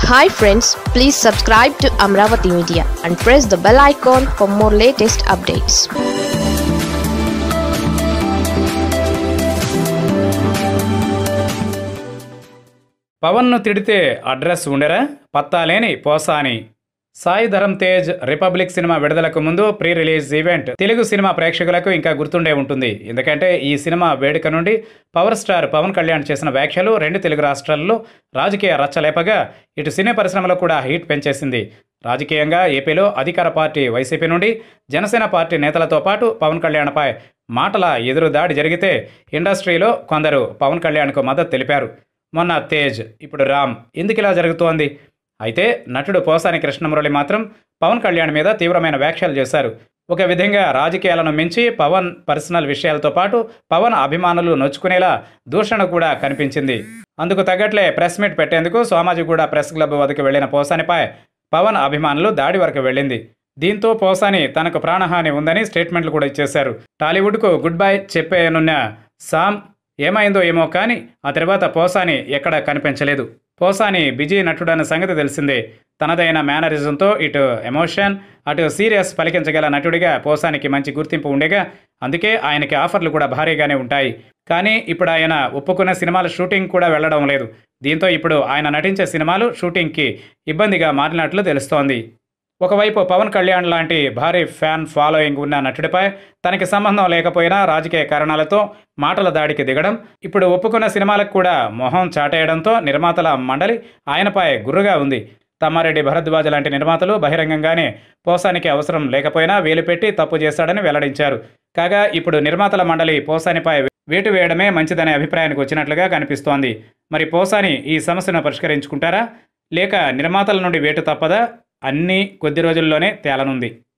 hi friends please subscribe to Amaravati media and press the bell icon for more latest updates పవన్ను తిడితే address ఉండరా పత్తాలేని Posani Sai Dharam Tej Republic cinema విడుదలకు ముందు pre release event Telugu cinema ప్రేక్షకులకు ఇంకా గుర్తుండే ఉంటుంది ఎందుకంటే ఈ సినిమా వేడుక నుండి పవర్ స్టార్ పవన్ కళ్యాణ్ చేసిన వ్యాఖ్యలు రెండు తెలుగు రాష్ట్రాల్లో రాజకీయ రచ్చలేపగా ఇటు సినీ పరిశ్రమలో కూడా హీట్ పెంచేసింది రాజకీయంగా ఏపీలో అధికార పార్టీ వైసీపీ నుండి జనసేన పార్టీ నేతలతో పాటు పవన్ కళ్యాణ్పై మాటల ఎదురు దాడి జరిగితే ఇండస్ట్రీలో కొందరు పవన్ కళ్యాణ్కు మద్దతు తెలిపారు మొన్న తేజ్ ఇప్పుడు రామ్ ఎందుకు ఇలా జరుగుతోంది అయితే నటుడు పోసాని కృష్ణమురళి మాత్రం పవన్ కళ్యాణ్ మీద తీవ్రమైన వ్యాఖ్యలు చేశారు ఒక విధంగా రాజకీయాలను మించి పవన్ పర్సనల్ విషయాలతో పాటు పవన్ అభిమానులు నొచ్చుకునేలా దూషణ కూడా కనిపించింది అందుకు తగ్గట్లే ప్రెస్ మీట్ పెట్టేందుకు సోమాజిగూడ ప్రెస్ క్లబ్ వద్దకు వెళ్లిన పోసానిపై పవన్ అభిమానులు దాడి వరకు వెళ్ళింది దీంతో పోసాని తనకు ప్రాణహాని ఉందని స్టేట్మెంట్లు కూడా ఇచ్చేశారు టాలీవుడ్కు గుడ్ బై చెప్పేయనున్న సామ్ ఏమైందో ఏమో కానీ ఆ తర్వాత పోసాని ఎక్కడ కనిపించలేదు పోసాని బిజీ నటుడన్న సంగతి తెలిసిందే తనదైన మేనరిజంతో ఇటు ఎమోషన్ అటు సీరియస్ పలికించగల నటుడిగా పోసానికి మంచి గుర్తింపు ఉండేగా అందుకే ఆయనకి ఆఫర్లు కూడా భారీగానే ఉంటాయి కానీ ఇప్పుడు ఆయన ఒప్పుకున్న సినిమాల షూటింగ్ కూడా వెళ్ళడం లేదు దీంతో ఇప్పుడు ఆయన నటించే సినిమాలు షూటింగ్కి ఇబ్బందిగా మారినట్లు తెలుస్తోంది ఒకవైపు పవన్ కళ్యాణ్ లాంటి భారీ ఫ్యాన్ ఫాలోయింగ్ ఉన్న నటుడిపై తనకి సంబంధం లేకపోయినా రాజకీయ కారణాలతో మాటల దాడికి దిగడం ఇప్పుడు ఒప్పుకున్న సినిమాలకు కూడా మొహం చాటేయడంతో నిర్మాతల మండలి ఆయనపై గుర్రుగా ఉంది తమ్మారెడ్డి భరద్వాజ లాంటి నిర్మాతలు బహిరంగంగానే పోసానికి అవసరం లేకపోయినా వేలు పెట్టి తప్పు చేశాడని వెల్లడించారు కాగా ఇప్పుడు నిర్మాతల మండలి పోసానిపై వేటు వేయడమే మంచిదనే అభిప్రాయానికి వచ్చినట్లుగా కనిపిస్తోంది మరి పోసాని ఈ సమస్యను పరిష్కరించుకుంటారా లేక నిర్మాతల నుండి వేటు తప్పదా అన్నీ కొద్ది రోజుల్లోనే తేలనుంది